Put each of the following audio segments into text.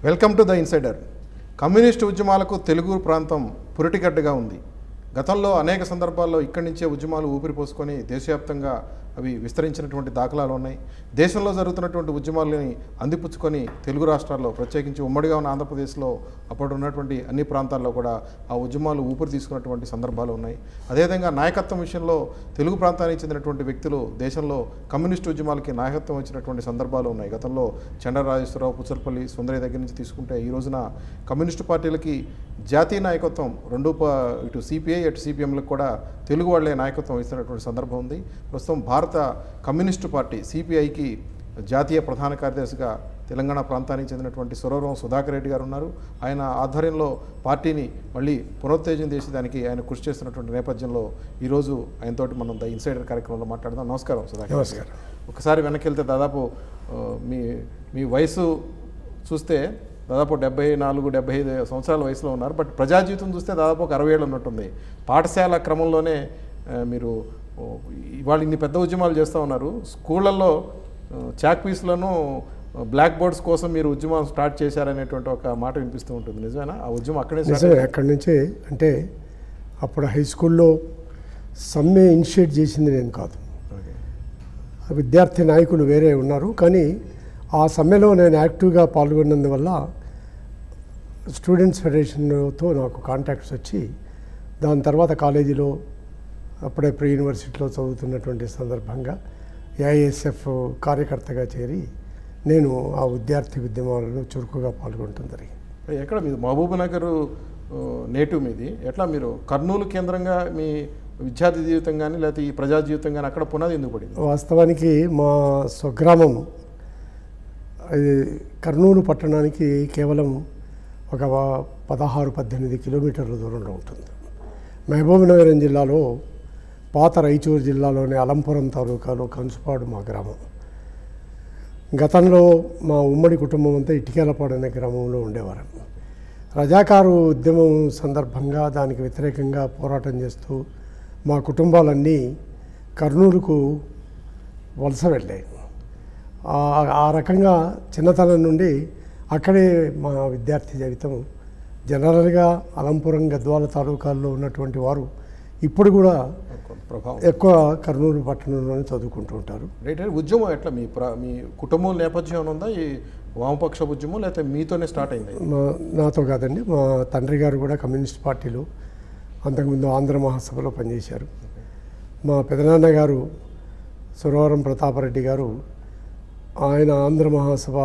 Welcome to the insider communist ఉద్యమాలకు తెలుగు ప్రాంతం పురిటిగడ్డగా ఉంది గతంలో అనేక సందర్భాల్లో ఇక్కడి నుంచే ఉద్యమాలు ఊపిరి పోసుకొని దేశవ్యాప్తంగా అవి విస్తరించినటువంటి దాఖలాలు ఉన్నాయి దేశంలో జరుగుతున్నటువంటి ఉద్యమాలని అందిపుచ్చుకొని తెలుగు రాష్ట్రాల్లో ప్రత్యేకించి ఉమ్మడిగా ఉన్న ఆంధ్రప్రదేశ్లో అప్పుడు ఉన్నటువంటి అన్ని ప్రాంతాల్లో కూడా ఆ ఉద్యమాలు ఊపిరి తీసుకున్నటువంటి సందర్భాలు ఉన్నాయి అదేవిధంగా నాయకత్వం విషయంలో తెలుగు ప్రాంతానికి చెందినటువంటి వ్యక్తులు దేశంలో కమ్యూనిస్టు ఉద్యమాలకి నాయకత్వం వచ్చినటువంటి సందర్భాలు ఉన్నాయి గతంలో చండ్ర రాజేశ్వరరావు పుచ్చలపల్లి సుందరయ్య దగ్గర నుంచి తీసుకుంటే ఈ రోజున కమ్యూనిస్టు పార్టీలకి జాతీయ నాయకత్వం రెండు ప- ఇటు సిపిఐ అటు సిపిఎంలకు కూడా తెలుగు వాళ్ళే నాయకత్వం ఇస్తున్నటువంటి సందర్భం ఉంది ప్రస్తుతం భారత కమ్యూనిస్టు పార్టీ సిపిఐకి జాతీయ ప్రధాన కార్యదర్శిగా తెలంగాణ ప్రాంతానికి చెందినటువంటి సురవరం సుధాకర్ రెడ్డి గారు ఉన్నారు ఆయన ఆధ్వర్యంలో పార్టీని మళ్ళీ పునరుత్తేజం చేసేదానికి ఆయన కృషి చేస్తున్నటువంటి నేపథ్యంలో ఈరోజు ఆయనతోటి మనం ద ఇన్సైడర్ కార్యక్రమంలో మాట్లాడదాం నమస్కారం సుధాకర్ రెడ్డి నమస్కారం. గారు. ఒకసారి వెనక్కి వెళ్తే దాదాపు ఆ, మీ మీ వయసు చూస్తే దాదాపు డెబ్బై నాలుగు డెబ్బై ఐదు సంవత్సరాల వయసులో ఉన్నారు బట్ ప్రజా జీవితం చూస్తే దాదాపు ఒక అరవై ఏళ్ళు ఉన్నట్టుంది పాఠశాల క్రమంలోనే ఆ, మీరు ఓ, ఇవాళ ఇన్ని పెద్ద ఉద్యమాలు చేస్తూ ఉన్నారు స్కూళ్ళల్లో ఆ, చాక్ పీస్లను ఆ, బ్లాక్ బోర్డ్స్ కోసం మీరు ఉద్యమం స్టార్ట్ చేశారనేటువంటి ఒక మాట వినిపిస్తూ ఉంటుంది నిజమేనా ఆ ఉద్యమం అక్కడే స్టార్ట్ నిజమే అక్కడి నుంచే అంటే అప్పుడు హై స్కూల్లో సమ్మె ఇనిషియేట్ చేసింది నేను కాదు ఓకే. ఆ విద్యార్థి నాయకులు వేరే ఉన్నారు కానీ ఆ సమ్మెలో నేను యాక్టివ్గా పాల్గొన్నందువల్ల స్టూడెంట్స్ ఫెడరేషన్తో నాకు కాంటాక్ట్స్ వచ్చి దాని తర్వాత కాలేజీలో అప్పుడే ప్రీ యూనివర్సిటీలో చదువుతున్నటువంటి సందర్భంగా ఏఐఎస్ఎఫ్ కార్యకర్తగా చేరి నేను ఆ విద్యార్థి ఉద్యమాలలో చురుకుగా పాల్గొనటం జరిగింది ఎక్కడ మీది మహబూబ్ నగర్ ఆ, నేటివ్ మీది ఎట్లా మీరు కర్నూలు కేంద్రంగా మీ విద్యార్థి జీవితం కానీ లేకపోతే ఈ ప్రజా జీవితం కానీ అక్కడ పునాది ఎందుకు పడింది వాస్తవానికి మా స్వగ్రామం అది కర్నూలు పట్టణానికి కేవలం ఒక వ- పదహారు పద్దెనిమిది కిలోమీటర్ల దూరంలో ఉంటుంది మహబూబ్నగరం జిల్లాలో పాత రైచూరు జిల్లాలోని అలంపురం తాలూకాలో కంచుపాడు మా గ్రామం గతంలో మా ఉమ్మడి కుటుంబం అంతా ఇటికేలపాడు అనే గ్రామంలో ఉండేవారు రజాకారు ఉద్యమం సందర్భంగా దానికి వ్యతిరేకంగా పోరాటం చేస్తూ మా కుటుంబాలన్నీ కర్నూలుకు వలస వెళ్ళాయి ఆ- ఆ రకంగా చిన్నతనం నుండి అక్కడే మా విద్యార్థి జీవితం జనరల్గా అలంపురం గద్వాల తాలూకాల్లో ఉన్నటువంటి వారు ఇప్పుడు కూడా కొంత ప్రభావం ఎక్కువ కర్నూలు పట్టణంలోనే చదువుకుంటూ ఉంటారు రైట్ రైట్ ఉద్యమం ఎట్లా మీ ప్ర మీ కుటుంబం నేపథ్యం ఏమైనా ఉందా ఈ వామపక్ష ఉద్యమం లేకపోతే మీతోనే స్టార్ట్ అయింది మా నాతో కాదండి మా తండ్రి గారు కూడా కమ్యూనిస్ట్ పార్టీలో అంతకుముందు ఆంధ్ర మహాసభలో పనిచేశారు మా పెదనాన్న గారు సురవరం ప్రతాపరెడ్డి గారు ఆయన ఆంధ్ర మహాసభ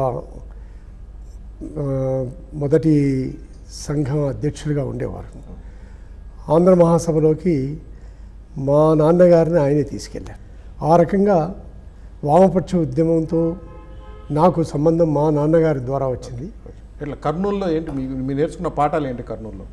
ఆ, మొదటి సంఘం అధ్యక్షులుగా ఉండేవారు ఆంధ్ర మహాసభలోకి మా నాన్నగారిని ఆయనే తీసుకెళ్ళారు ఆ రకంగా వామపక్ష ఉద్యమంతో నాకు సంబంధం మా నాన్నగారి ద్వారా వచ్చింది ఇట్లా కర్నూలులో ఏంటి మీ మీరు నేర్చుకున్న పాఠాలు ఏంటి కర్నూలులో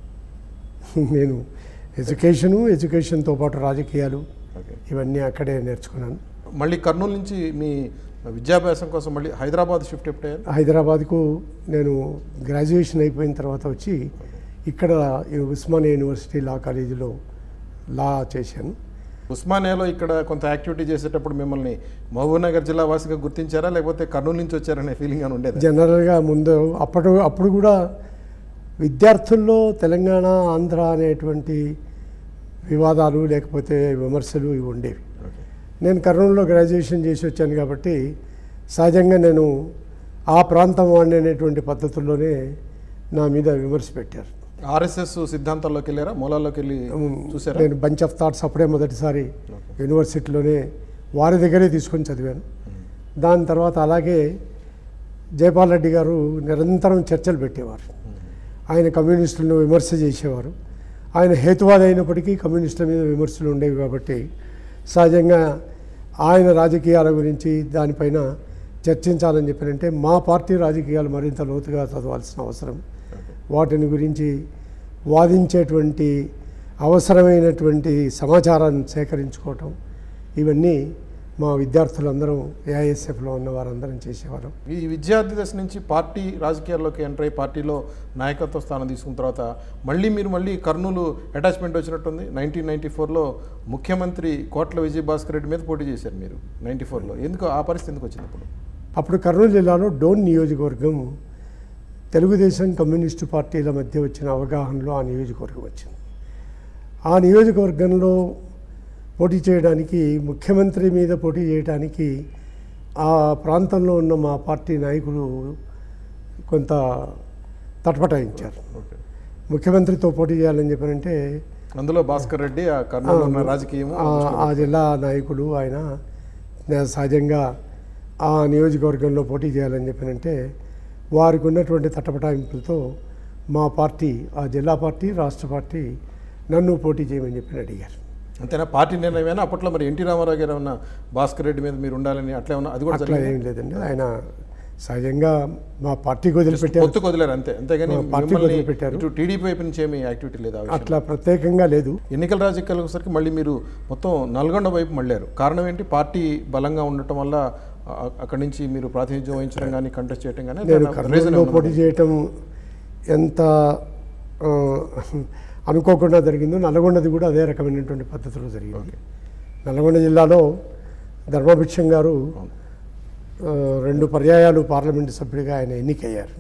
నేను ఎడ్యుకేషను ఎడ్యుకేషన్తో పాటు రాజకీయాలు ఓకే ఇవన్నీ అక్కడే నేర్చుకున్నాను మళ్ళీ కర్నూలు నుంచి మీ విద్యాభ్యాసం కోసం మళ్ళీ హైదరాబాద్ షిఫ్ట్ ఎప్పుడయ్యారు హైదరాబాద్కు నేను గ్రాడ్యుయేషన్ అయిపోయిన తర్వాత వచ్చి ఇక్కడ ఈ ఉస్మానియా యూనివర్సిటీ లా కాలేజీలో లా చేశాను ఉస్మానియాలో ఇక్కడ కొంత యాక్టివిటీ చేసేటప్పుడు మిమ్మల్ని మహబూబ్నగర్ జిల్లా వాసిగా గుర్తించారా లేకపోతే కర్నూలు నుంచి వచ్చారనే ఫీలింగ్ అని ఉండేది జనరల్గా ముందు అప్పటి అప్పుడు కూడా విద్యార్థుల్లో తెలంగాణ ఆంధ్ర అనేటువంటి వివాదాలు లేకపోతే విమర్శలు ఇవి ఉండేవి ఓకే నేను కర్నూలులో గ్రాడ్యుయేషన్ చేసి వచ్చాను కాబట్టి సహజంగా నేను ఆ ప్రాంతం వాడిని అనేటువంటి పద్ధతుల్లోనే నా మీద విమర్శ పెట్టారు ఆర్ఎస్ఎస్ సిద్ధాంతాల్లోకి వెళ్ళారా మూలాల్లోకి వెళ్ళి చూసారా నేను బంచ్ ఆఫ్ థాట్స్ అప్పుడే మొదటిసారి యూనివర్సిటీలోనే వారి దగ్గరే తీసుకొని చదివాను దాని తర్వాత అలాగే జయపాల్ రెడ్డి గారు నిరంతరం చర్చలు పెట్టేవారు ఆయన కమ్యూనిస్టులను విమర్శ చేసేవారు ఆయన హేతువాది అయినప్పటికీ కమ్యూనిస్టుల మీద విమర్శలు ఉండేవి కాబట్టి సహజంగా ఆయన రాజకీయాల గురించి దానిపైన చర్చించాలని చెప్పారంటే మా పార్టీ రాజకీయాలు మరింత లోతుగా చదవాల్సిన అవసరం వాటిని గురించి వాదించేటువంటి అవసరమైనటువంటి సమాచారాన్ని సేకరించుకోవటం ఇవన్నీ మా విద్యార్థులందరం ఏఐఎస్ఎఫ్లో ఉన్న వారందరం చేసేవారం ఈ విద్యార్థి దశ నుంచి పార్టీ రాజకీయాల్లోకి ఎంటర్ అయ్యి పార్టీలో నాయకత్వ స్థానం తీసుకున్న తర్వాత మళ్ళీ మీరు మళ్ళీ కర్నూలు అటాచ్మెంట్ వచ్చినట్టుంది నైన్టీన్ నైన్టీ ఫోర్లో ముఖ్యమంత్రి కోట్ల విజయభాస్కర్ రెడ్డి మీద పోటీ చేశారు మీరు నైన్టీ ఫోర్లో ఎందుకు ఆ పరిస్థితి ఎందుకు వచ్చింది ఇప్పుడు అప్పుడు కర్నూలు జిల్లాలో డోన్ నియోజకవర్గం తెలుగుదేశం కమ్యూనిస్టు పార్టీల మధ్య వచ్చిన అవగాహనలో ఆ నియోజకవర్గం వచ్చింది ఆ నియోజకవర్గంలో పోటీ చేయడానికి ముఖ్యమంత్రి మీద పోటీ చేయడానికి ఆ ప్రాంతంలో ఉన్న మా పార్టీ నాయకులు కొంత తటపటాయించారు ఓకే ముఖ్యమంత్రితో పోటీ చేయాలని చెప్పారంటే అందులో భాస్కర్ రెడ్డి ఆ కర్నూలు ఉన్న రాజకీయము ఆ- ఆ జిల్లా నాయకులు ఆయన నే- సహజంగా ఆ నియోజకవర్గంలో పోటీ చేయాలని చెప్పానంటే వారికి ఉన్నటువంటి తటపటాయింపులతో మా పార్టీ ఆ జిల్లా పార్టీ రాష్ట్ర పార్టీ నన్ను పోటీ చేయమని చెప్పి అడిగారు అంతేనా పార్టీ నిర్ణయమైనా అప్పట్లో మరి ఎన్టీ రామారావు గారు ఏమన్నా భాస్కర్ రెడ్డి మీద మీరు ఉండాలని అట్లా ఏమన్నా అది కూడా అట్లా జరిగిందా? ఏం లేదండి ఆయన సహజంగా మా పార్టీకి వదిలిపెట్టారు పొత్తుకు వదిలేరు అంతే అంతేగాని మా పార్టీకి మిమ్మల్ని వదిలిపెట్టారు. ఇటు టీడీపీ వైపు నుంచి ఏమి యాక్టివిటీ లేదు ఆ విషయంలో. అట్లా ప్రత్యేకంగా లేదు ఎన్నికల రాజకీయాలకు వచ్చేసరికి మళ్ళీ మీరు మొత్తం నల్గొండ వైపు మళ్ళారు కారణం ఏంటి పార్టీ బలంగా ఉండటం వల్ల ఆ, అక్కడి నుంచి మీరు ప్రాతినిధ్యం వహించడం కానీ కంటెస్ట్ చేయడం కానీ నేను అట్లా reason కర్నూలులో ఏమన్నా పోటీ చేయటం ఎంత ఆ, అనుకోకుండా జరిగిందో నల్గొండది కూడా అదే రకమైనటువంటి పద్ధతిలో జరిగింది నల్గొండ జిల్లాలో ధర్మభిక్షం గారు అవును. ఆ, రెండు పర్యాయాలు పార్లమెంటు సభ్యుడిగా ఆయన ఎన్నికయ్యారు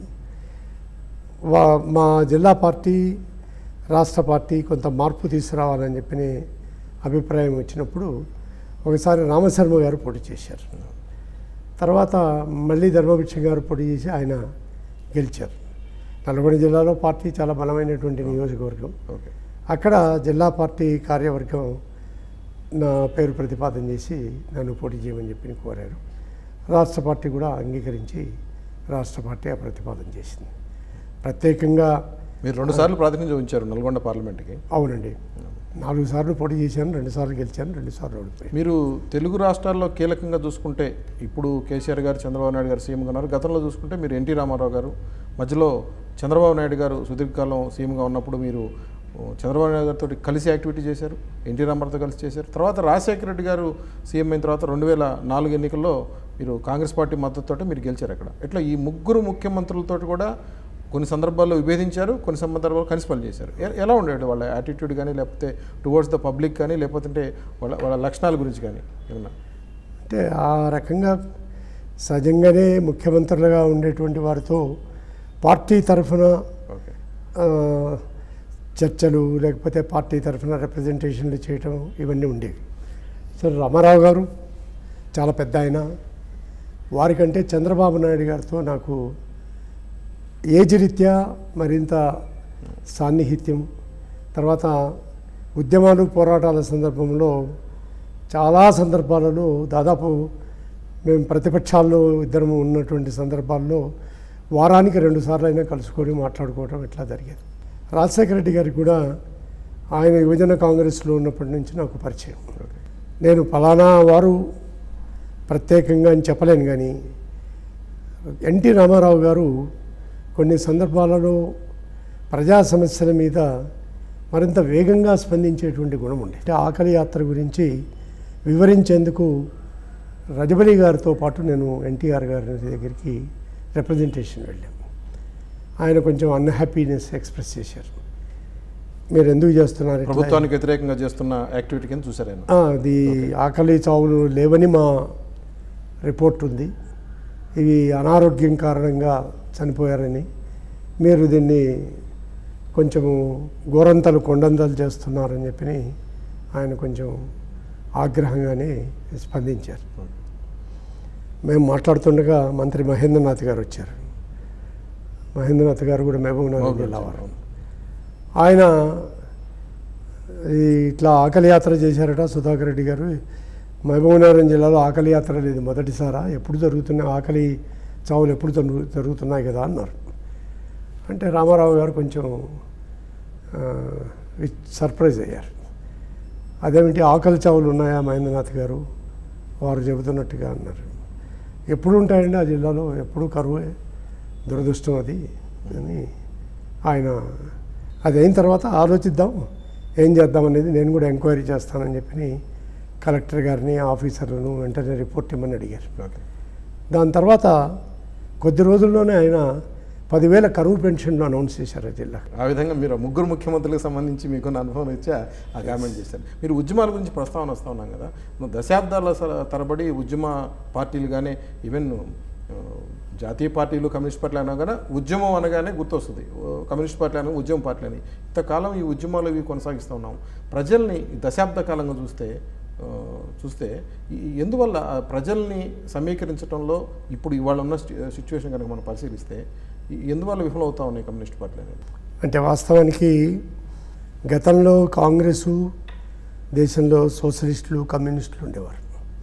వా మా జిల్లా పార్టీ రాష్ట్ర పార్టీ కొంత మార్పు తీసుకురావాలని చెప్పిన అభిప్రాయం వచ్చినప్పుడు ఒకసారి రామశర్మ గారు పోటీ చేశారు తర్వాత మళ్ళీ ధర్మభిక్షం గారు పోటీ చేసి ఆయన గెలిచారు నల్గొండ జిల్లాలో పార్టీ చాలా బలమైనటువంటి నియోజకవర్గం ఓకే అక్కడ జిల్లా పార్టీ కార్యవర్గం నా పేరు ప్రతిపాదన చేసి నన్ను పోటీ చేయమని చెప్పి కోరారు రాష్ట్ర పార్టీ కూడా అంగీకరించి రాష్ట్ర పార్టీ ఆ ప్రతిపాదన చేసింది ప్రత్యేకంగా మీరు రెండు సార్లు ప్రాతినిధ్యం వహించారు నల్గొండ పార్లమెంట్కి అవునండి నాలుగు సార్లు పోటీ చేశాను రెండు సార్లు గెలిచాను రెండు సార్లు ఓడిపోయాను మీరు తెలుగు రాష్ట్రాల్లో కీలకంగా చూసుకుంటే ఇప్పుడు కేసీఆర్ గారు చంద్రబాబు నాయుడు గారు సీఎంగా ఉన్నారు గతంలో చూసుకుంటే మీరు ఎన్టీ రామారావు గారు మధ్యలో చంద్రబాబు నాయుడు గారు సుదీర్ఘకాలం సీఎంగా ఉన్నప్పుడు మీరు ఓ, చంద్రబాబు నాయుడు గారితో కలిసి యాక్టివిటీ చేశారు ఎన్టీ రామారావుతో కలిసి చేశారు తర్వాత రాజశేఖర రెడ్డి గారు సీఎం అయిన తర్వాత రెండు వేల నాలుగు ఎన్నికల్లో మీరు కాంగ్రెస్ పార్టీ మద్దతుతో మీరు గెలిచారు అక్కడ ఇట్లా ఈ ముగ్గురు ముఖ్యమంత్రులతో కూడా కొన్ని సందర్భాల్లో విభేదించారు కొన్ని సందర్భాల్లో కలిసి పనిచేశారు ఎ- ఎలా ఉండేది వాళ్ళ యాటిట్యూడ్ కానీ లేకపోతే టువర్డ్స్ ద పబ్లిక్ కానీ లేకపోతే వాళ్ళ వాళ్ళ లక్షణాల గురించి కానీ ఏమన్నా అంటే ఆ రకంగా సహజంగానే ముఖ్యమంత్రులుగా ఉండేటువంటి వారితో పార్టీ తరఫున ఓకే ఆ, చర్చలు లేకపోతే పార్టీ తరఫున రిప్రజెంటేషన్లు చేయటం ఇవన్నీ ఉండేవి సో రామారావు గారు చాలా పెద్ద ఆయన వారికంటే చంద్రబాబు నాయుడు గారితో నాకు ఏజ్ రీత్యా మరింత సాన్నిహిత్యం తర్వాత ఉద్యమాలు పోరాటాల సందర్భంలో చాలా సందర్భాలలో దాదాపు మేము ప్రతిపక్షాల్లో ఇద్దరము ఉన్నటువంటి సందర్భాల్లో వారానికి రెండు సార్లు అయినా కలుసుకొని మాట్లాడుకోవడం ఇట్లా జరిగేది రాజశేఖర రెడ్డి గారికి కూడా ఆయన యువజన కాంగ్రెస్లో ఉన్నప్పటి నుంచి నాకు పరిచయం నేను ఫలానా వారు ప్రత్యేకంగా అని చెప్పలేను కానీ ఎన్టీ రామారావు గారు కొన్ని సందర్భాలలో ప్రజా సమస్యల మీద మరింత వేగంగా స్పందించేటువంటి గుణం ఉంది అంటే ఆకలి యాత్ర గురించి వివరించేందుకు రజబలి గారితో పాటు నేను ఎన్టీఆర్ గారి దగ్గరికి రిప్రజెంటేషన్ వెళ్ళాము ఆయన కొంచెం అన్హ్యాపీనెస్ ఎక్స్ప్రెస్ చేశారు మీరు ఎందుకు చేస్తున్నారు ఇట్లా? ప్రభుత్వానికి వ్యతిరేకంగా చేస్తున్న యాక్టివిటీ కింద చూసారు ఆయన ఆ, అది ఆకలి చావులు లేవని మా రిపోర్ట్ ఉంది ఇవి అనారోగ్యం కారణంగా చనిపోయారని మీరు దీన్ని కొంచెము గోరంతలు కొండంతలు చేస్తున్నారని చెప్పి ఆయన కొంచెం ఆగ్రహంగానే స్పందించారు మేము మాట్లాడుతుండగా మంత్రి మహేంద్రనాథ్ గారు వచ్చారు మహేంద్రనాథ్ గారు కూడా మహబూబ్ నగర్ జిల్లా వారు ఆయన ఈ ఇట్లా ఆకలి యాత్ర చేశారట సుధాకర్ రెడ్డి గారు మహబూబ్నగరం జిల్లాలో ఆకలి యాత్ర లేదు మొదటిసారా ఎప్పుడు జరుగుతున్న ఆకలి చావులు ఎప్పుడు జరుగు- జరుగుతున్నాయి కదా అన్నారు అంటే రామారావు గారు కొంచెం ఆ, వి- సర్ప్రైజ్ అయ్యారు అదేమిటి ఆకలి చావులు ఉన్నాయా మహేంద్రనాథ్ గారు వారు చెబుతున్నట్టుగా అన్నారు ఎప్పుడు ఉంటాయండి ఆ జిల్లాలో ఎప్పుడు కరువే దురదృష్టం అది అని ఆయన అది అయిన తర్వాత ఆలోచిద్దాం ఏం చేద్దాం అనేది నేను కూడా ఎంక్వైరీ చేస్తానని చెప్పి కలెక్టర్ గారిని ఆఫీసర్లను వెంటనే రిపోర్ట్ ఇమ్మని అడిగారు ఓకే దాని తర్వాత కొద్ది రోజుల్లోనే ఆయన పదివేల కరువు పెన్షన్లు అనౌన్స్ చేశారు ఆ జిల్లా ఆ విధంగా మీరు ముగ్గురు ముఖ్యమంత్రులకు సంబంధించి మీకున్న అనుభవం ఇచ్చా ఆ కామెంట్ చేశారు మీరు ఉద్యమాల గురించి ప్రస్తావన వస్తూ ఉన్నాం కదా నువ్వు దశాబ్దాల స- తరబడి ఉద్యమ పార్టీలు కానీ ఈవెన్ ఆ, జాతీయ పార్టీలు కమ్యూనిస్ట్ పార్టీలు అనగానే ఉద్యమం అనగానే గుర్తొస్తుంది ఓ, కమ్యూనిస్ట్ పార్టీ అనగా ఉద్యమ పార్టీ అని ఇంతకాలం ఈ ఉద్యమాలు ఇవి కొనసాగిస్తూ ఉన్నాం ప్రజల్ని ఈ దశాబ్ద కాలంగా చూస్తే ఆ, చూస్తే ఈ- ఎందువల్ల ఆ ప్రజల్ని సమీకరించడంలో ఇప్పుడు ఇవాళ ఉన్న సిచ్యువేషన్ కనుక మనం పరిశీలిస్తే ఈ- ఎందువల్ల విఫలమవుతా ఉన్నాయి కమ్యూనిస్ట్ పార్టీలు అనేది అంటే వాస్తవానికి గతంలో కాంగ్రెసు దేశంలో సోషలిస్టులు కమ్యూనిస్టులు ఉండేవారు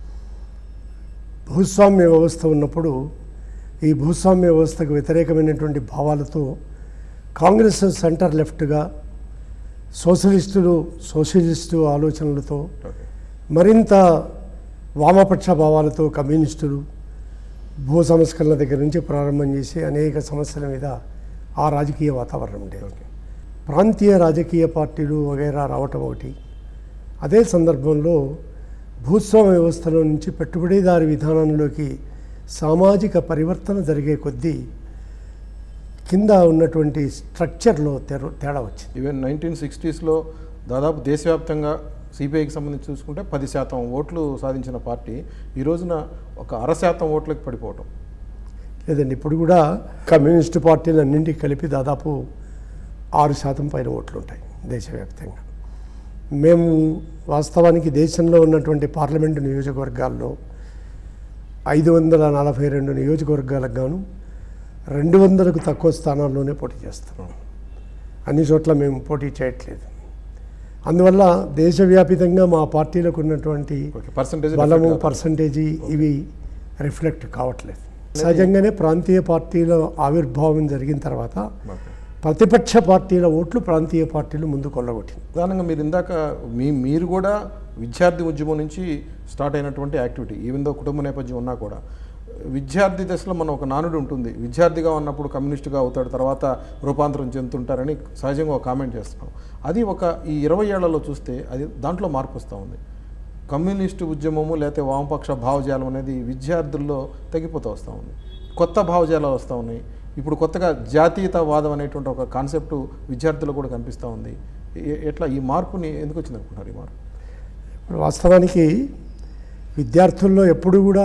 భూస్వామ్య వ్యవస్థ ఉన్నప్పుడు ఈ భూస్వామ్య వ్యవస్థకు వ్యతిరేకమైనటువంటి భావాలతో కాంగ్రెస్ సెంటర్ లెఫ్ట్గా సోషలిస్టులు సోషలిస్టు ఆలోచనలతో ఓకే మరింత వామపక్ష భావాలతో కమ్యూనిస్టులు భూ సంస్కరణల దగ్గర నుంచి ప్రారంభం చేసి అనేక సమస్యల మీద ఆ రాజకీయ వాతావరణం ఉండేది ఓకే ప్రాంతీయ రాజకీయ పార్టీలు వగైరా రావటం ఒకటి అదే సందర్భంలో భూస్వామ్య వ్యవస్థలో నుంచి పెట్టుబడిదారి విధానంలోకి సామాజిక పరివర్తన జరిగే కొద్దీ కింద ఉన్నటువంటి స్ట్రక్చర్లో తెర తేడా వచ్చింది ఈవెన్ నైన్టీన్ సిక్స్టీస్లో దాదాపు దేశవ్యాప్తంగా సిపిఐకి సంబంధించి చూసుకుంటే పది శాతం ఓట్లు సాధించిన పార్టీ ఈ రోజున ఒక అర శాతం ఓట్లకు పడిపోవటం లేదండి ఇప్పుడు కూడా కమ్యూనిస్టు పార్టీలు అన్నింటికి కలిపి దాదాపు ఆరు శాతం పైన ఓట్లు ఉంటాయి దేశవ్యాప్తంగా మేము వాస్తవానికి దేశంలో ఉన్నటువంటి పార్లమెంటు నియోజకవర్గాల్లో ఐదు వందల నలభై రెండు నియోజకవర్గాలకు గాను రెండు వందలకు తక్కువ స్థానాల్లోనే పోటీ చేస్తాం అన్ని చోట్ల మేము పోటీ చేయట్లేదు అందువల్ల దేశవ్యాపితంగా మా పార్టీలకు ఉన్నటువంటి ఓకే పర్సంటేజ్ బలము పర్సంటేజీ ఇవి రిఫ్లెక్ట్ కావట్లేదు సహజంగానే ప్రాంతీయ పార్టీల ఆవిర్భావం జరిగిన తర్వాత ప్రతిపక్ష పార్టీల ఓట్లు ప్రాంతీయ పార్టీలు ముందు కొల్లగొట్టింది ప్రధానంగా మీరు ఇందాక మీ మీరు కూడా విద్యార్థి ఉద్యమం నుంచి స్టార్ట్ అయినటువంటి యాక్టివిటీ ఈవెన్ దో కుటుంబ నేపథ్యం ఉన్నా కూడా విద్యార్థి దశలో మనం ఒక నానుడు ఉంటుంది విద్యార్థిగా ఉన్నప్పుడు కమ్యూనిస్ట్గా అవుతాడు తర్వాత రూపాంతరం చెందుతుంటారని సహజంగా ఒక కామెంట్ చేస్తున్నాం అది ఒక ఈ ఇరవై ఏళ్లలో చూస్తే అది దాంట్లో మార్పు వస్తూ ఉంది కమ్యూనిస్టు ఉద్యమము లేకపోతే వామపక్ష భావజాలం అనేది విద్యార్థుల్లో తగ్గిపోతూ వస్తూ ఉంది కొత్త భావజాలాలు వస్తూ ఉన్నాయి ఇప్పుడు కొత్తగా జాతీయతావాదం అనేటువంటి ఒక కాన్సెప్ట్ విద్యార్థుల్లో కూడా కనిపిస్తూ ఉంది ఎ- ఎట్లా ఈ మార్పుని ఎందుకు వచ్చింది అనుకుంటున్నారు ఈ మార్పు ఇప్పుడు వాస్తవానికి విద్యార్థుల్లో ఎప్పుడు కూడా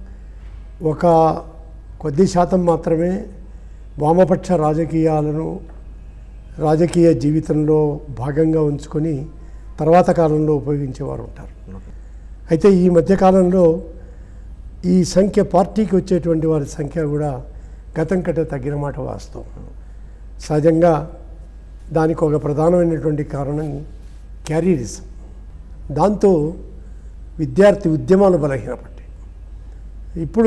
ఒక కొద్ది శాతం మాత్రమే వామపక్ష రాజకీయాలను రాజకీయ జీవితంలో భాగంగా ఉంచుకొని తర్వాత కాలంలో ఉపయోగించేవారు ఉంటారు అయితే ఈ మధ్యకాలంలో ఈ సంఖ్య పార్టీకి వచ్చేటువంటి వారి సంఖ్య కూడా గతం కంటే తగ్గిన మాట వాస్తవం సహజంగా దానికి ఒక ప్రధానమైనటువంటి కారణం క్యారీరిజం దాంతో విద్యార్థి ఉద్యమాలు బలహీనపడ్డాయి ఇప్పుడు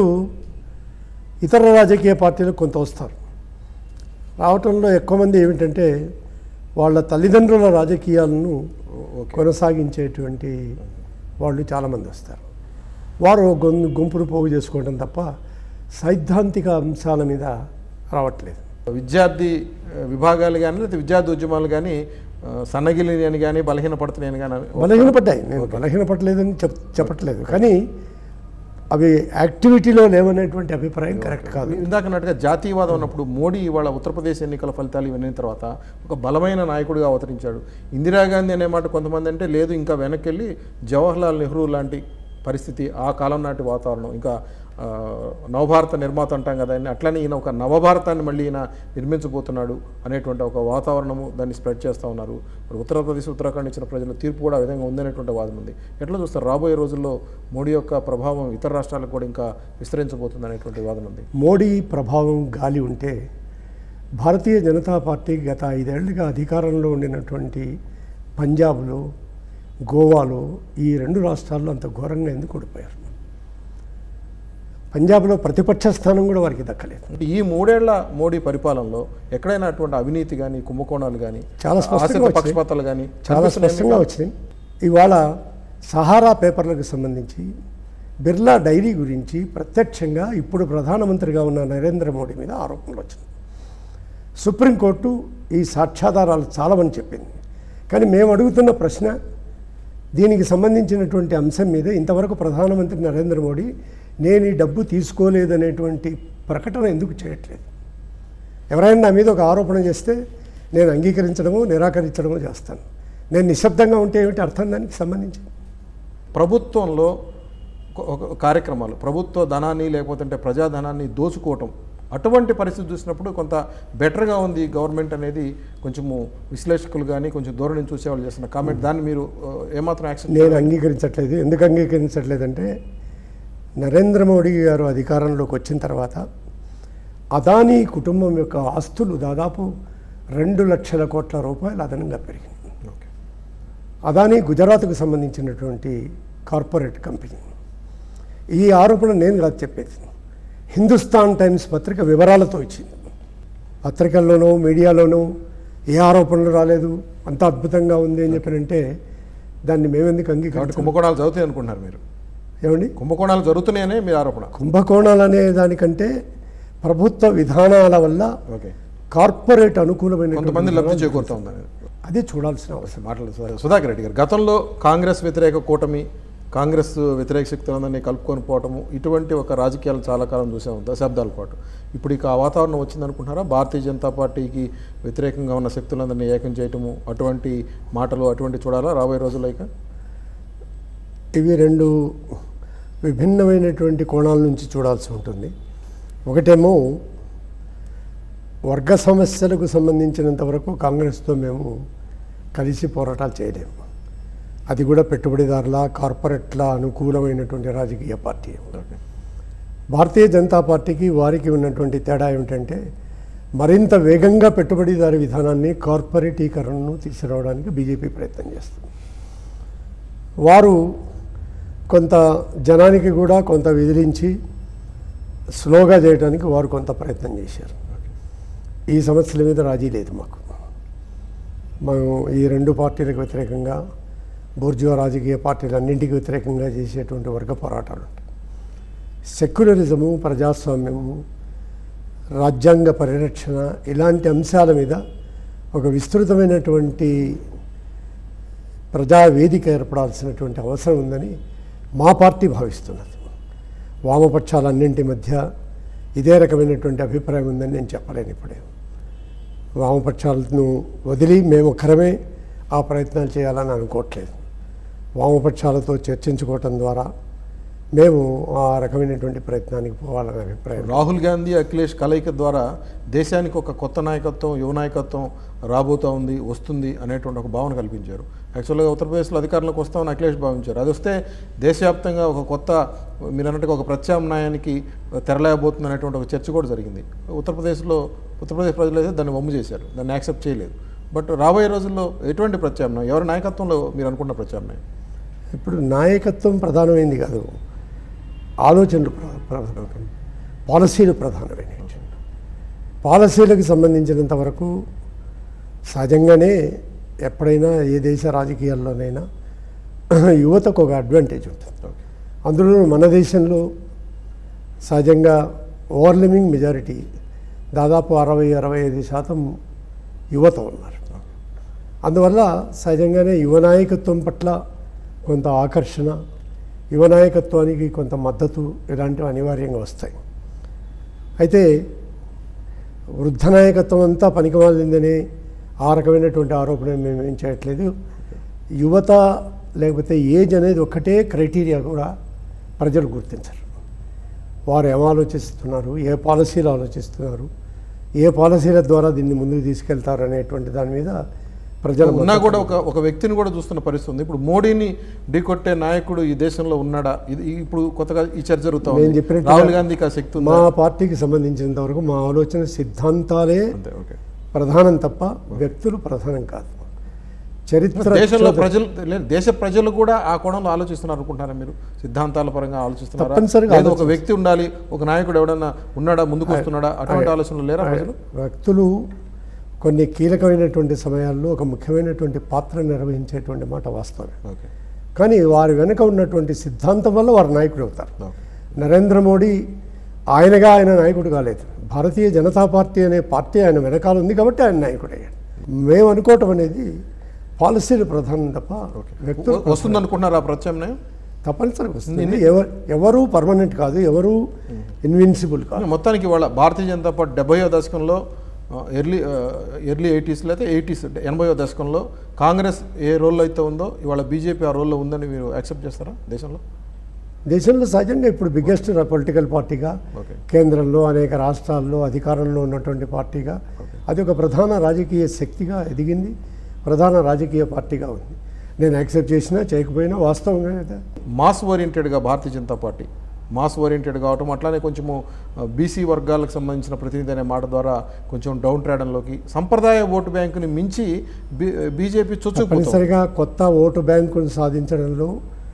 ఇతర రాజకీయ పార్టీలు కొంత వస్తారు రావటంలో ఎక్కువ మంది ఏమిటంటే వాళ్ళ తల్లిదండ్రుల రాజకీయాలను ఓకే కొనసాగించేటువంటి వాళ్ళు చాలామంది వస్తారు వారు గొంతు గుంపులు పోగు చేసుకోవడం తప్ప సైద్ధాంతిక అంశాల మీద రావట్లేదు విద్యార్థి ఆ, విభాగాలు కానీ లేకపోతే విద్యార్థి ఉద్యమాలు కానీ ఆ, సన్నగిలి అని కానీ బలహీనపడుతున్నాయని కానీ బలహీనపడ్డాయి నేను బలహీనపడలేదని చెప్ చెప్పట్లేదు కానీ అవి యాక్టివిటీలో లేవనేటువంటి అభిప్రాయం కరెక్ట్ కాదు ఇందాక అన్నట్టుగా జాతీయవాదం ఉన్నప్పుడు మోడీ ఇవాళ ఉత్తరప్రదేశ్ ఎన్నికల ఫలితాలు ఇవన్నీ తర్వాత ఒక బలమైన నాయకుడిగా అవతరించాడు ఇందిరాగాంధీ అనే మాట కొంతమంది అంటే లేదు ఇంకా వెనక్కి వెళ్ళి జవహర్లాల్ నెహ్రూ లాంటి పరిస్థితి ఆ కాలం నాటి వాతావరణం ఇంకా ఆ, నవభారత నిర్మాత అంటాం కదా అని అట్లనే ఈయన ఒక నవభారతాన్ని మళ్ళీ ఈయన నిర్మించబోతున్నాడు అనేటువంటి ఒక వాతావరణము దాన్ని స్ప్రెడ్ చేస్తూ ఉన్నారు మరి ఉత్తరప్రదేశ్ ఉత్తరాఖండ్ ఇచ్చిన ప్రజల తీర్పు కూడా ఆ విధంగా ఉందనేటువంటి వాదన ఉంది ఎట్లా చూస్తారు రాబోయే రోజుల్లో మోడీ యొక్క ప్రభావం ఇతర రాష్ట్రాలకు కూడా ఇంకా విస్తరించబోతుంది అనేటువంటి వాదన ఉంది మోడీ ప్రభావం గాలి ఉంటే భారతీయ జనతా పార్టీ గత ఐదేళ్లుగా అధికారంలో ఉండినటువంటి పంజాబ్లో గోవాలో ఈ రెండు రాష్ట్రాల్లో అంత ఘోరంగా ఎందుకు ఓడిపోయారు పంజాబ్లో ప్రతిపక్ష స్థానం కూడా వారికి దక్కలేదు అంటే ఈ మూడేళ్ల మోడీ పరిపాలనలో ఎక్కడైనా అటువంటి అవినీతి కానీ కుంభకోణాలు కానీ చాలా స్పష్టంగా ఆశ్రిత వచ్చాయి. పక్షపాతాలు కానీ చాలా స్పష్టంగా వచ్చింది ఇవాళ సహారా పేపర్లకు సంబంధించి బిర్లా డైరీ గురించి ప్రత్యక్షంగా ఇప్పుడు ప్రధానమంత్రిగా ఉన్న నరేంద్ర మోడీ మీద ఆరోపణలు వచ్చింది సుప్రీంకోర్టు ఈ సాక్ష్యాధారాలు చాలవని చెప్పింది కానీ మేము అడుగుతున్న ప్రశ్న దీనికి సంబంధించినటువంటి అంశం మీద ఇంతవరకు ప్రధానమంత్రి నరేంద్ర మోడీ నేను ఈ డబ్బు తీసుకోలేదనేటువంటి ప్రకటన ఎందుకు చేయట్లేదు ఎవరైనా నా మీద ఒక ఆరోపణ చేస్తే నేను అంగీకరించడమో నిరాకరించడమో చేస్తాను నేను నిశ్శబ్దంగా ఉంటే ఏమిటి అర్థం దానికి సంబంధించి ప్రభుత్వంలో ఒక- ఒక కార్యక్రమాలు ప్రభుత్వ ధనాన్ని లేకపోతే అంటే ప్రజాధనాన్ని దోచుకోవటం అటువంటి పరిస్థితి చూసినప్పుడు కొంత బెటర్గా ఉంది గవర్నమెంట్ అనేది కొంచెము విశ్లేషకులు కానీ కొంచెం దూరం నుంచి చూసేవాళ్ళు చేస్తున్న కామెంట్ దాన్ని మీరు ఆ, ఏమాత్రం యాక్సెప్ట్ నేను అంగీకరించట్లేదు ఎందుకు అంగీకరించట్లేదంటే నరేంద్ర మోడీ గారు అధికారంలోకి వచ్చిన తర్వాత అదానీ కుటుంబం యొక్క ఆస్తులు దాదాపు రెండు లక్షల కోట్ల రూపాయలు అదనంగా పెరిగింది ఓకే అదానీ గుజరాత్కు సంబంధించినటువంటి కార్పొరేట్ కంపెనీ ఈ ఆరోపణ నేను కాదు చెప్పేది హిందుస్థాన్ టైమ్స్ పత్రిక వివరాలతో ఇచ్చింది పత్రికల్లోనూ మీడియాలోనూ ఏ ఆరోపణలు రాలేదు అంత అద్భుతంగా ఉంది అని చెప్పినంటే దాన్ని మేమెందుకు కాబట్టి అంగీకరించాం కుంభకోణాలు జరుగుతాయి అనుకుంటున్నారు మీరు ఏమండి కుంభకోణాలు జరుగుతున్నాయనే మీ ఆరోపణ కుంభకోణాలు అనే దానికంటే ప్రభుత్వ విధానాల వల్ల ఓకే కార్పొరేట్ అనుకూలమైన కొంతమంది లబ్ధి చేకూరుతా ఉందని అది చూడాల్సిన అవసరం మాటలు సుధా- సుధాకర్ రెడ్డి గారు గతంలో కాంగ్రెస్ వ్యతిరేక కూటమి కాంగ్రెస్ వ్యతిరేక శక్తులందరినీ కలుపుకొని పోవటము ఇటువంటి ఒక రాజకీయాలు చాలా కాలం చూసాము దశాబ్దాల పాటు ఇప్పుడు ఇక ఆ వాతావరణం వచ్చింది అనుకుంటున్నారా భారతీయ జనతా పార్టీకి వ్యతిరేకంగా ఉన్న శక్తులందరినీ ఏకం చేయటము అటువంటి మాటలు అటువంటి చూడాలా రాబోయే రోజుల్లో ఇక ఇవి రెండు విభిన్నమైనటువంటి కోణాల నుంచి చూడాల్సి ఉంటుంది ఒకటేమో వర్గ సమస్యలకు సంబంధించినంత వరకు కాంగ్రెస్తో మేము కలిసి పోరాటాలు చేయలేము అది కూడా పెట్టుబడిదారుల కార్పొరేట్ల అనుకూలమైనటువంటి రాజకీయ పార్టీ ఓకే భారతీయ జనతా పార్టీకి వారికి ఉన్నటువంటి తేడా ఏమిటంటే మరింత వేగంగా పెట్టుబడిదారు విధానాన్ని కార్పొరేటీకరణను తీసుకురావడానికి బీజేపీ ప్రయత్నం చేస్తుంది వారు కొంత జనానికి కూడా కొంత విదిలించి స్లోగా చేయడానికి వారు కొంత ప్రయత్నం చేశారు ఈ సమస్యల మీద రాజీ లేదు మాకు మనం ఈ రెండు పార్టీలకు వ్యతిరేకంగా బూర్జువా రాజకీయ పార్టీలన్నింటికి వ్యతిరేకంగా చేసేటువంటి వర్గ పోరాటాలు ఉంటాయి సెక్యులరిజము ప్రజాస్వామ్యము రాజ్యాంగ పరిరక్షణ ఇలాంటి అంశాల మీద ఒక విస్తృతమైనటువంటి ప్రజావేదిక ఏర్పడాల్సినటువంటి అవసరం ఉందని మా పార్టీ భావిస్తున్నది వామపక్షాలన్నింటి మధ్య ఇదే రకమైనటువంటి అభిప్రాయం ఉందని నేను చెప్పలేను ఇప్పుడే వామపక్షాలను వదిలి మేము ఒక్కరమే ఆ ప్రయత్నాలు చేయాలని అనుకోవట్లేదు వామపక్షాలతో చర్చించుకోవటం ద్వారా మేము ఆ రకమైనటువంటి ప్రయత్నానికి పోవాలనే అభిప్రాయం రాహుల్ గాంధీ అఖిలేష్ కలయిక ద్వారా దేశానికి ఒక కొత్త నాయకత్వం యువ నాయకత్వం రాబోతా ఉంది వస్తుంది అనేటువంటి ఒక భావన కల్పించారు యాక్చువల్గా ఉత్తరప్రదేశ్లో అధికారంలోకి వస్తామని అఖిలేష్ భావించారు అది వస్తే దేశవ్యాప్తంగా ఒక కొత్త మీరు అన్నట్టుగా ఒక ప్రత్యామ్నాయానికి తెరలేయబోతుంది అనేటువంటి ఒక చర్చ కూడా జరిగింది ఉత్తరప్రదేశ్లో ఉత్తరప్రదేశ్ ప్రజలు అయితే దాన్ని వమ్ము చేశారు దాన్ని యాక్సెప్ట్ చేయలేదు బట్ రాబోయే రోజుల్లో ఎటువంటి ప్రత్యామ్నాయం ఎవరి నాయకత్వంలో మీరు అనుకున్న ప్రత్యామ్నాయం ఇప్పుడు నాయకత్వం ప్రధానమైంది కాదు ఆలోచనలు ప్ర- ప్రధానం పాలసీలు ప్రధానమైనవి పాలసీలకు సంబంధించినంత వరకు సహజంగానే ఎప్పుడైనా ఏ దేశ రాజకీయాల్లోనైనా యువతకు ఒక అడ్వాంటేజ్ ఉంటుంది ఓకే అందులో మన దేశంలో సహజంగా ఓవర్లిమింగ్ మెజారిటీ దాదాపు అరవై అరవై ఐదు శాతం యువత ఉన్నారు అందువల్ల సహజంగానే యువ నాయకత్వం పట్ల కొంత ఆకర్షణ యువ నాయకత్వానికి కొంత మద్దతు ఇలాంటివి అనివార్యంగా వస్తాయి అయితే వృద్ధ నాయకత్వం అంతా పనికిమాలిందని ఆ రకమైనటువంటి ఆరోపణ మేము ఏం చేయట్లేదు యువత లేకపోతే ఏజ్ అనేది ఒక్కటే క్రైటీరియా కూడా ప్రజలు గుర్తించరు వారు ఏం ఆలోచిస్తున్నారు ఏ పాలసీలు ఆలోచిస్తున్నారు ఏ పాలసీల ద్వారా దీన్ని ముందుకు తీసుకెళ్తారు అనేటువంటి దాని మీద ప్రజల ఉన్నా మద్దతు కూడా ఒక ఒక వ్యక్తిని కూడా చూస్తున్న పరిస్థితి ఉంది ఇప్పుడు మోడీని ఢీకొట్టే నాయకుడు ఈ దేశంలో ఉన్నాడా ఇది ఇప్పుడు కొత్తగా ఈ చర్చ జరుగుతా నేను ఉంది చెప్పినట్టుగా రాహుల్ గాంధీకి ఆ శక్తి ఉందా మా పార్టీకి సంబంధించినంత వరకు మా ఆలోచన సిద్ధాంతాలే అంతే ఓకే ప్రధానం తప్ప వ్యక్తులు ప్రధానం కాదు చరిత్ర దేశంలో ప్రజలు లేదు, దేశ ప్రజలు కూడా ఆ కోణంలో ఆలోచిస్తున్నారు అనుకుంటారా మీరు సిద్ధాంతాల పరంగా ఆలోచిస్తున్నారా తప్పనిసరిగా లేదు ఒక వ్యక్తి ఉండాలి ఒక నాయకుడు ఎవడన్నా ఉన్నాడా ముందుకు వస్తున్నాడా అటువంటి ఆలోచనలు లేరా ప్రజలు వ్యక్తులు కొన్ని కీలకమైనటువంటి సమయాల్లో ఒక ముఖ్యమైనటువంటి పాత్ర నిర్వహించేటువంటి మాట వాస్తవమే ఓకే కానీ వారి వెనుక ఉన్నటువంటి సిద్ధాంతం వల్ల వారు నాయకుడు అవుతారు ఓకే నరేంద్ర మోడీ ఆయనగా ఆయన నాయకుడు కాలేదు భారతీయ జనతా పార్టీ అనే పార్టీ ఆయన వెనకాల ఉంది కాబట్టి ఆయన నాయకుడు అయ్యాడు మేము అనుకోవటం అనేది పాలసీలు ప్రధానం తప్ప వ్యక్తులు వ- వస్తుంది అనుకుంటున్నారు ఆ ప్రత్యామ్నాయం తప్పనిసరిగా వస్తుంది ఎవరు ఎవరు పర్మనెంట్ కాదు ఎవరు ఇన్విన్సిబుల్ కాదు మొత్తానికి ఇవాళ భారతీయ జనతా పార్టీ డెబ్బైవ దశకంలో ఆ, ఎర్లీ ఆ, ఎర్లీ ఎయిటీస్లో అయితే ఎయిటీస్ ఎనభైవ దశకంలో కాంగ్రెస్ ఏ రోల్లో అయితే ఉందో ఇవాళ బీజేపీ ఆ రోల్లో ఉందని మీరు యాక్సెప్ట్ చేస్తారా దేశంలో దేశంలో సహజంగా ఇప్పుడు బిగ్గెస్ట్ పొలిటికల్ పార్టీగా ఓకే కేంద్రంలో అనేక రాష్ట్రాల్లో అధికారంలో ఉన్నటువంటి పార్టీగా అది ఒక ప్రధాన రాజకీయ శక్తిగా ఎదిగింది ప్రధాన రాజకీయ పార్టీగా ఉంది నేను యాక్సెప్ట్ చేసినా చేయకపోయినా వాస్తవంగా కదా మాస్ ఓరియంటెడ్గా Bharatiya Janata party mass oriented కావటం అట్లానే కొంచెము బీసీ వర్గాలకు సంబంధించిన ప్రతినిధి అనే మాట ద్వారా కొంచెం డౌన్ ట్రేడంలోకి సంప్రదాయ ఓటు బ్యాంకుని మించి బీ బీజేపీ చొచ్చుకుపోతుంది తప్పనిసరిగా కొత్త ఓటు బ్యాంకును సాధించడంలో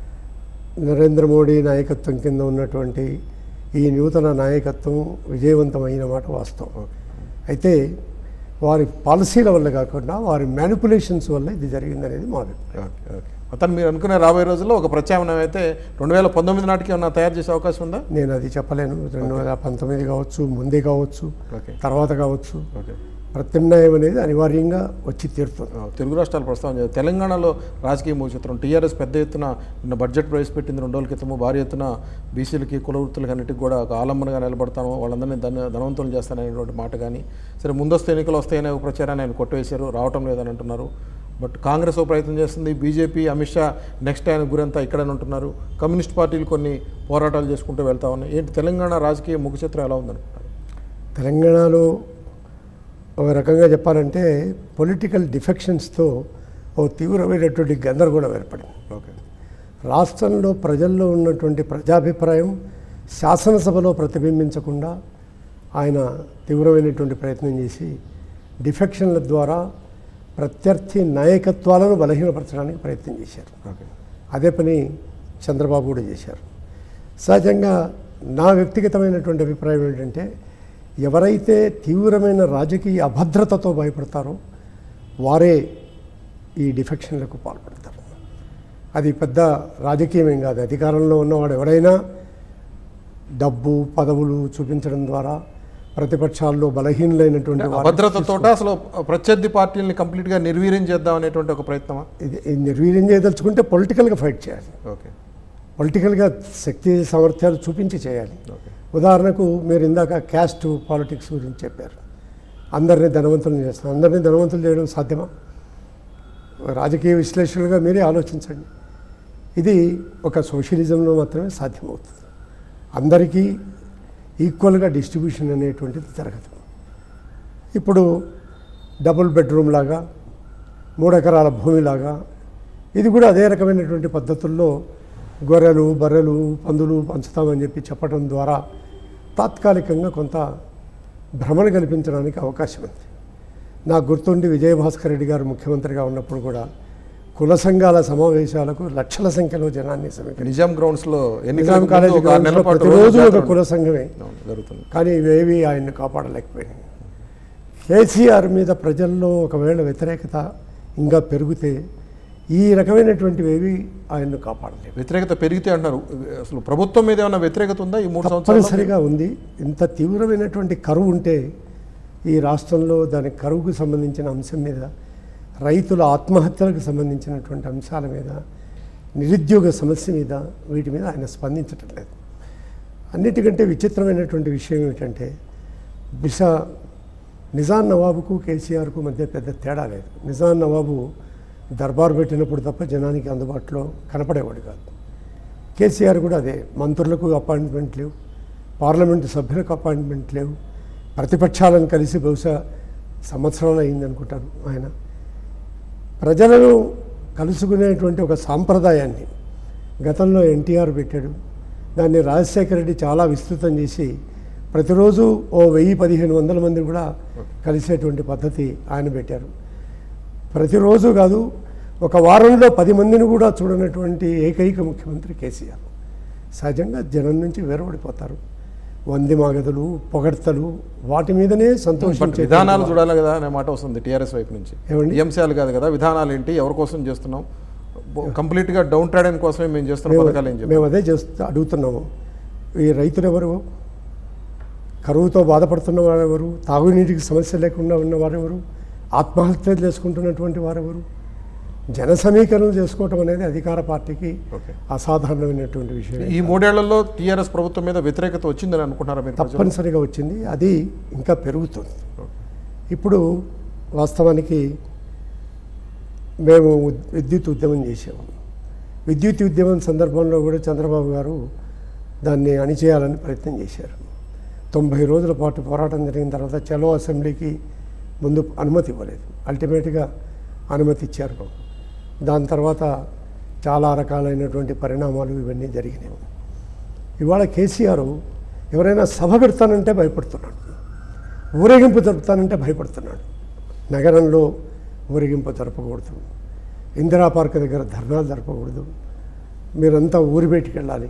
నరేంద్ర మోడీ నాయకత్వం కింద ఉన్నటువంటి ఈ నూతన నాయకత్వం విజయవంతమైన మాట వాస్తవం అయితే వారి పాలసీల వల్ల కాకుండా వారి మ్యానిపులేషన్స్ వల్ల ఇది జరిగిందనేది మా అభిప్రాయం ఓకే ఓకే మొత్తం మీరు అనుకునే రాబోయే రోజుల్లో ఒక ప్రత్యామ్నాయం అయితే రెండు వేల పంతొమ్మిది నాటికి ఏమన్నా తయారు చేసే అవకాశం ఉందా నేను అది చెప్పలేను రెండు వేల పంతొమ్మిది కావచ్చు ముందే కావచ్చు ఓకే తర్వాత కావచ్చు ఓకే ప్రత్యామ్నాయం అనేది అనివార్యంగా వచ్చి తీరుతుంది ఆ, తెలుగు రాష్ట్రాలు ప్రస్తావన చేయాలి తెలంగాణలో రాజకీయ మూచిత్రం టీఆర్ఎస్ పెద్ద ఎత్తున నిన్న బడ్జెట్ ప్రవేశపెట్టింది రెండు రోజుల క్రితము భారీ ఎత్తున బీసీలకి కుల వృత్తులకి అన్నిటికి కూడా ఒక ఆలంబనగా నిలబడతాను వాళ్ళందరినీ ధన ధనవంతులు చేస్తాననేటువంటి మాట కానీ సరే ముందస్తు ఎన్నికలు వస్తాయనే ఒక ప్రచారాన్ని ఆయన కొట్టివేశారు రావటం లేదని అంటున్నారు బట్ కాంగ్రెస్ ఓ ప్రయత్నం చేస్తుంది బీజేపీ అమిత్ షా నెక్స్ట్ ఆయన గురంతా ఇక్కడనే ఉంటున్నారు కమ్యూనిస్ట్ పార్టీలు కొన్ని పోరాటాలు చేసుకుంటూ వెళ్తా ఉన్నాయి ఏంటి తెలంగాణ రాజకీయ ముఖ చిత్రం ఎలా ఉందనుకుంటారు తెలంగాణలో ఒక రకంగా చెప్పాలంటే పొలిటికల్ డిఫెక్షన్స్తో ఓ తీవ్రమైనటువంటి గందరగోళం ఏర్పడింది ఓకే రాష్ట్రంలో ప్రజల్లో ఉన్నటువంటి ప్రజాభిప్రాయం శాసనసభలో ప్రతిబింబించకుండా ఆయన తీవ్రమైనటువంటి ప్రయత్నం చేసి డిఫెక్షన్ల ద్వారా ప్రత్యర్థి నాయకత్వాలను బలహీనపరచడానికి ప్రయత్నం చేశారు ఓకే అదే పని చంద్రబాబు కూడా చేశారు సహజంగా నా వ్యక్తిగతమైనటువంటి అభిప్రాయం ఏంటంటే ఎవరైతే తీవ్రమైన రాజకీయ అభద్రతతో భయపడతారో వారే ఈ డిఫెక్షన్లకు పాల్పడతారు అది పెద్ద రాజకీయమేం కాదు అధికారంలో ఉన్నవాడు ఎవడైనా డబ్బు పదవులు చూపించడం ద్వారా ప్రతిపక్షాల్లో బలహీనులైనటువంటి వారిని అభద్రతతో అసలు ప్రత్యర్థి పార్టీలని కంప్లీట్గా నిర్వీర్యం చేద్దాం అనేటువంటి ఒక ప్రయత్నమా ఇది ఇది నిర్వీర్యం చేయదలుచుకుంటే పొలిటికల్గా ఫైట్ చేయాలి ఓకే పొలిటికల్గా శక్తి సామర్థ్యాలు చూపించి చేయాలి ఓకే ఉదాహరణకు మీరు ఇందాక క్యాస్ట్ పాలిటిక్స్ గురించి చెప్పారు అందరినీ ధనవంతులు చేస్తాం అందరినీ ధనవంతులు చేయడం సాధ్యమా రాజకీయ విశ్లేషకులుగా మీరే ఆలోచించండి ఇది ఒక సోషలిజంలో మాత్రమే సాధ్యమవుతుంది అందరికీ ఈక్వల్గా డిస్ట్రిబ్యూషన్ అనేటువంటిది జరగదు ఇప్పుడు డబుల్ బెడ్రూమ్ లాగా మూడు ఎకరాల భూమిలాగా ఇది కూడా అదే రకమైనటువంటి పద్ధతుల్లో గొర్రెలు బర్రెలు పందులు పంచుతామని చెప్పి చెప్పడం ద్వారా తాత్కాలికంగా కొంత భ్రమణ కల్పించడానికి అవకాశం ఉంది నాకు గుర్తుండి విజయభాస్కర్ రెడ్డి గారు ముఖ్యమంత్రిగా ఉన్నప్పుడు కూడా కుల సంఘాల సమావేశాలకు లక్షల సంఖ్యలో జనాన్ని సమీకరించారు నిజాం గ్రౌండ్స్ లో నిజాం ఎన్నికల కాలేజీ ముందు ఒక ఆరు నెలల గ్రౌండ్స్లో పాటు ప్రతిరోజు ఒక జాతర కుల సంఘమే అవును, జరుగుతుంది కానీ ఇవేవి ఆయన్ని కాపాడలేకపోయినాయి కేసీఆర్ మీద ప్రజల్లో ఒకవేళ వ్యతిరేకత ఇంకా పెరిగితే ఈ రకమైనటువంటివి ఏవి ఆయన్ను కాపాడలేవు వ్యతిరేకత పెరిగితే అంటున్నారు అసలు ప్రభుత్వం మీద ఏమైనా వ్యతిరేకత ఉందా ఈ మూడు సంవత్సరాలు తప్పనిసరిగా ఉంది ఇంత తీవ్రమైనటువంటి కరువు ఉంటే ఈ రాష్ట్రంలో దాని కరువుకు సంబంధించిన అంశం మీద రైతుల ఆత్మహత్యలకు సంబంధించినటువంటి అంశాల మీద నిరుద్యోగ సమస్య మీద వీటి మీద ఆయన స్పందించటం లేదు అన్నిటికంటే విచిత్రమైనటువంటి విషయం ఏమిటంటే దిశ నిజాం నవాబుకు కేసీఆర్కు మధ్య పెద్ద తేడా లేదు నిజాం నవాబు దర్బార్ పెట్టినప్పుడు తప్ప జనానికి అందుబాటులో కనపడేవాడు కాదు కేసీఆర్ కూడా అదే మంత్రులకు అపాయింట్మెంట్ లేవు పార్లమెంటు సభ్యులకు అపాయింట్మెంట్ లేవు ప్రతిపక్షాలను కలిసి బహుశా సంవత్సరాలు అయింది అనుకుంటాను ఆయన ప్రజలను కలుసుకునేటువంటి ఒక సాంప్రదాయాన్ని గతంలో ఎన్టీఆర్ పెట్టాడు దాన్ని రాజశేఖర రెడ్డి చాలా విస్తృతం చేసి ప్రతిరోజు ఓ వెయ్యి పదిహేను వందల మంది కూడా కలిసేటువంటి పద్ధతి ఆయన పెట్టారు ప్రతిరోజు కాదు ఒక వారంలో పది మందిని కూడా చూడనటువంటి ఏకైక ముఖ్యమంత్రి కేసీఆర్ సహజంగా జనం నుంచి వేరబడిపోతారు వంది మాగదులు పొగడ్తలు వాటి మీదనే బట్ సంతోషించే విధానాలు చూడాలి కదా అనే మాట వస్తుంది టీఆర్ఎస్ వైపు నుంచి ఏమండి? ఈ అంశాలు కాదు కదా విధానాలు ఏంటి ఎవరి కోసం చేస్తున్నాం కంప్లీట్ గా డౌన్ ట్రాడన్ కోసమే మేము చేస్తున్న మేము- పథకాలు ఏం చెప్పి మేము అదే చేస్తూ అడుగుతున్నాము ఈ రైతులు ఎవరు కరువుతో బాధపడుతున్న వారెవరు తాగునీటికి సమస్య లేకుండా ఉన్నవారెవరు ఆత్మహత్యలు చేసుకుంటున్నటువంటి వారెవరు జన సమీకరణ చేసుకోవటం అనేది అధికార పార్టీకి ఓకే అసాధారణమైనటువంటి విషయం ఈ మూడేళ్లలో టీఆర్ఎస్ ప్రభుత్వం మీద వ్యతిరేకత వచ్చిందని అనుకుంటున్నారా మీరు ప్రజలు? తప్పనిసరిగా వచ్చింది అది ఇంకా పెరుగుతుంది ఓకే. ఇప్పుడు వాస్తవానికి మేము ఉద్- విద్యుత్ ఉద్యమం చేసాము విద్యుత్ ఉద్యమం సందర్భంలో కూడా చంద్రబాబు గారు దాన్ని అణిచేయాలని ప్రయత్నం చేశారు తొంభై రోజుల పాటు పోరాటం జరిగిన తర్వాత చలో అసెంబ్లీకి ముందు అనుమతి ఇవ్వలేదు అల్టిమేట్గా అనుమతి ఇచ్చారు దాని తర్వాత చాలా రకాలైనటువంటి పరిణామాలు ఇవన్నీ జరిగినాయి ఇవాళ కేసీఆర్ ఎవరైనా సభ పెడతానంటే భయపడుతున్నాడు ఊరేగింపు జరుపుతానంటే భయపడుతున్నాడు నగరంలో ఊరేగింపు జరపకూడదు ఇందిరా పార్క్ దగ్గర ధర్నాలు జరపకూడదు మీరంతా ఊరి బయటికి వెళ్ళాలి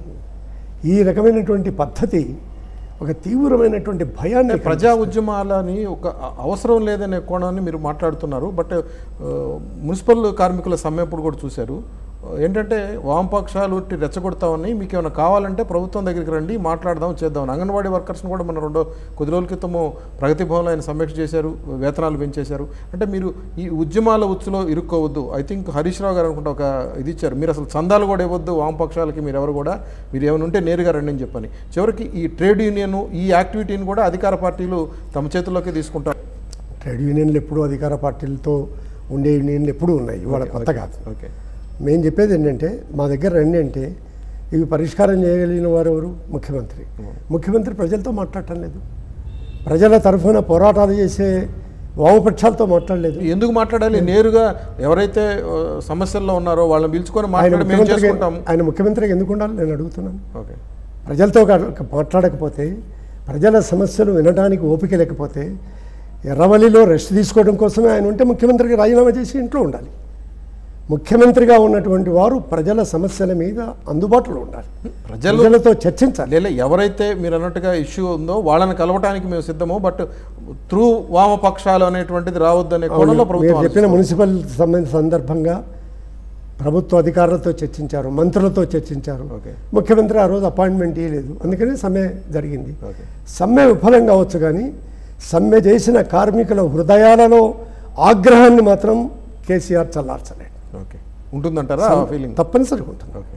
ఈ రకమైనటువంటి పద్ధతి ఒక తీవ్రమైనటువంటి భయాన్ని ప్రజా ఉద్యమాలని ఒక అ- అవసరం లేదనే కోణాన్ని మీరు మాట్లాడుతున్నారు బట్ ఆ, మున్సిపల్ కార్మికుల సమ్మెప్పుడు కూడా చూశారు ఆ, ఏంటంటే వామపక్షాలు ఇట్టి రెచ్చగొడతామని మీకు ఏమైనా కావాలంటే ప్రభుత్వం దగ్గరికి రండి మాట్లాడదాం చేద్దాం అంగన్వాడీ వర్కర్స్ని కూడా మన రెండో కొద్ది రోజుల క్రితము ప్రగతి భవన్లో ఆయన సమీక్ష చేశారు వేతనాలు పెంచేశారు అంటే మీరు ఈ ఉద్యమాల ఉచ్చులో ఇరుక్కోవద్దు ఐ థింక్ హరీష్ రావు గారు అనుకుంటా ఒక ఇది ఇచ్చారు మీరు అసలు చందాలు కూడా ఇవ్వద్దు వామపక్షాలకి మీరు ఎవరు కూడా మీరు ఏమైనా ఉంటే నేరుగా రండి అని చెప్పని చివరికి ఈ ట్రేడ్ యూనియన్ ఈ యాక్టివిటీని కూడా అధికార పార్టీలు తమ చేతుల్లోకి తీసుకుంటారు ట్రేడ్ యూనియన్లు ఎప్పుడూ అధికార పార్టీలతో ఉండే యూనియన్లు ఎప్పుడూ ఉన్నాయి ఇవాళ కొత్త కాదు ఓకే మేము చెప్పేది ఏంటంటే మా దగ్గర రండి అంటే ఇవి పరిష్కారం చేయగలిగిన వారు ఎవరు ముఖ్యమంత్రి ముఖ్యమంత్రి ప్రజలతో మాట్లాడటం లేదు ప్రజల తరఫున పోరాటాలు చేసే వామపక్షాలతో మాట్లాడలేదు ఎందుకు మాట్లాడాలి నేరుగా ఎవరైతే ఆ, సమస్యల్లో ఉన్నారో వాళ్ళని పిలుచుకొని ఆయన మాట్లాడి మేము ముఖ్యమంత్రికి చేసుకుంటాము ఆయన ముఖ్యమంత్రికి ఎందుకు ఉండాలి నేను అడుగుతున్నాను ఓకే ప్రజలతో కా- మాట్లాడకపోతే ప్రజల సమస్యలు వినడానికి ఓపిక లేకపోతే ఎర్రవల్లిలో రెస్ట్ తీసుకోవడం కోసమే ఆయన ఉంటే ముఖ్యమంత్రికి రాజీనామా చేసి ఇంట్లో ఉండాలి ముఖ్యమంత్రిగా ఉన్నటువంటి వారు ప్రజల సమస్యల మీద అందుబాటులో ఉండాలి ప్రజలు ప్రజలతో చర్చించాలి లేదా ఎవరైతే మీరు అన్నట్టుగా ఇష్యూ ఉందో వాళ్ళని కలవటానికి మేము సిద్ధము బట్ త్రూ వామపక్షాలు అనేటువంటిది రావద్దనే కోణంలో మీరు ప్రభుత్వం చెప్పిన మున్సిపల్ సంబంధ సందర్భంగా ప్రభుత్వ అధికారులతో చర్చించారు మంత్రులతో చర్చించారు ఓకే ముఖ్యమంత్రి ఆ రోజు అపాయింట్మెంట్ ఇవ్వలేదు అందుకని సమ్మె జరిగింది ఓకే సమ్మె విఫలం కావచ్చు కానీ సమ్మె చేసిన కార్మికుల హృదయాలలో ఆగ్రహాన్ని మాత్రం కేసీఆర్ చల్లార్చలేడు ఓకే ఉంటుందంటారా ఆ ఫీలింగ్ తప్పనిసరిగా ఉంటుంది ఓకే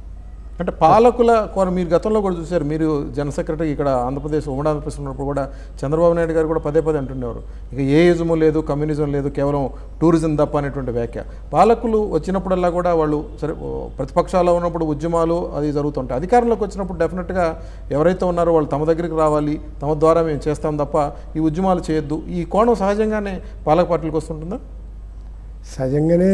అంటే పాలకుల కోర మీరు గతంలో కూడా చూశారు మీరు జన సెక్రటరీ ఇక్కడ ఆంధ్రప్రదేశ్ ఉమ్మడి ఆంధ్రప్రదేశ్ ఉన్నప్పుడు కూడా చంద్రబాబు నాయుడు గారు కూడా పదే పదే అంటుండేవారు ఇక ఏ ఇజము లేదు కమ్యూనిజం లేదు కేవలం టూరిజం తప్ప అనేటువంటి వ్యాఖ్య పాలకులు వచ్చినప్పుడల్లా కూడా వాళ్ళు సరే ఓ, ప్రతిపక్షాల్లో ఉన్నప్పుడు ఉద్యమాలు అది జరుగుతుంటాయి అధికారంలోకి వచ్చినప్పుడు డెఫినెట్గా ఎవరైతే ఉన్నారో వాళ్ళు తమ దగ్గరికి రావాలి తమ ద్వారా మేము చేస్తాం తప్ప ఈ ఉద్యమాలు చేయొద్దు ఈ కోణం సహజంగానే పాలక పార్టీలకు వస్తుంటుందా సహజంగానే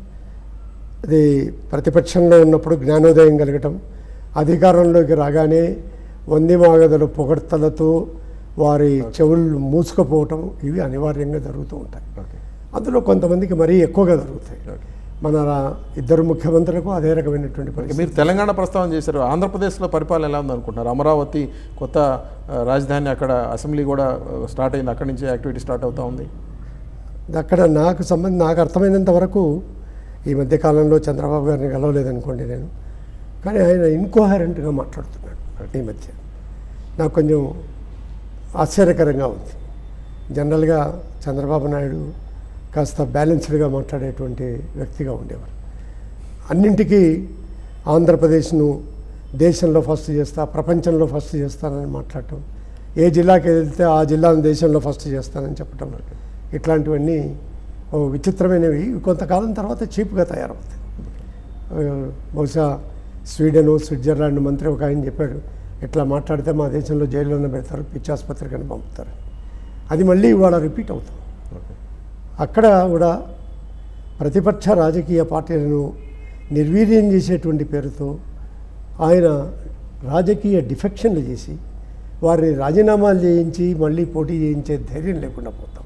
అది ప్రతిపక్షంలో ఉన్నప్పుడు జ్ఞానోదయం కలగటం అధికారంలోకి రాగానే వందిమాగదుల పొగడ్తలతో వారి చెవులు మూసుకుపోవటం ఇవి అనివార్యంగా జరుగుతూ ఉంటాయి ఓకే అందులో కొంతమందికి మరీ ఎక్కువగా జరుగుతాయి ఓకే మన రా- ఇద్దరు ముఖ్యమంత్రులకు అదే రకమైనటువంటి పరిస్థితి మీరు తెలంగాణ ప్రస్తావన చేశారు ఆంధ్రప్రదేశ్లో పరిపాలన ఎలా ఉంది అనుకుంటున్నారు అమరావతి కొత్త ఆ, రాజధాని అక్కడ అసెంబ్లీ కూడా ఆ, స్టార్ట్ అయింది అక్కడి నుంచి యాక్టివిటీ స్టార్ట్ అవుతా ఉంది అక్కడ నాకు సంబంధం నాకు అర్థమైనంత వరకు ఈ మధ్య కాలంలో చంద్రబాబు గారిని కలవలేదనుకోండి నేను కానీ ఆయన ఇన్కోహరెంట్గా మాట్లాడుతున్నాడు ఈ మధ్య నాకు కొంచెం ఆశ్చర్యకరంగా ఉంది జనరల్గా చంద్రబాబు నాయుడు కాస్త బ్యాలెన్స్డ్గా మాట్లాడేటువంటి వ్యక్తిగా ఉండేవారు అన్నింటికీ ఆంధ్రప్రదేశ్ను దేశంలో ఫస్ట్ చేస్తా ప్రపంచంలో ఫస్ట్ చేస్తానని మాట్లాడటం ఏ జిల్లాకి వెళ్తే ఆ జిల్లాను దేశంలో ఫస్ట్ చేస్తానని చెప్పటం ఇట్లాంటివన్నీ ఓ విచిత్రమైనవి కొంతకాలం తర్వాత చీప్గా తయారవుతాయి ఆ, బహుశా స్వీడన్ స్విట్జర్లాండ్ మంత్రి ఒక ఆయన చెప్పాడు ఇట్లా మాట్లాడితే మా దేశంలో జైల్లోనే పెడతారు పిచ్చాసుపత్రికి అని పంపుతారు అది మళ్ళీ ఇవాళ రిపీట్ అవుతాం ఓకే అక్కడ కూడా ప్రతిపక్ష రాజకీయ పార్టీలను నిర్వీర్యం చేసేటువంటి పేరుతో ఆయన రాజకీయ డిఫెక్షన్లు చేసి వారిని రాజీనామాలు చేయించి మళ్ళీ పోటీ చేయించే ధైర్యం లేకుండా పోతాం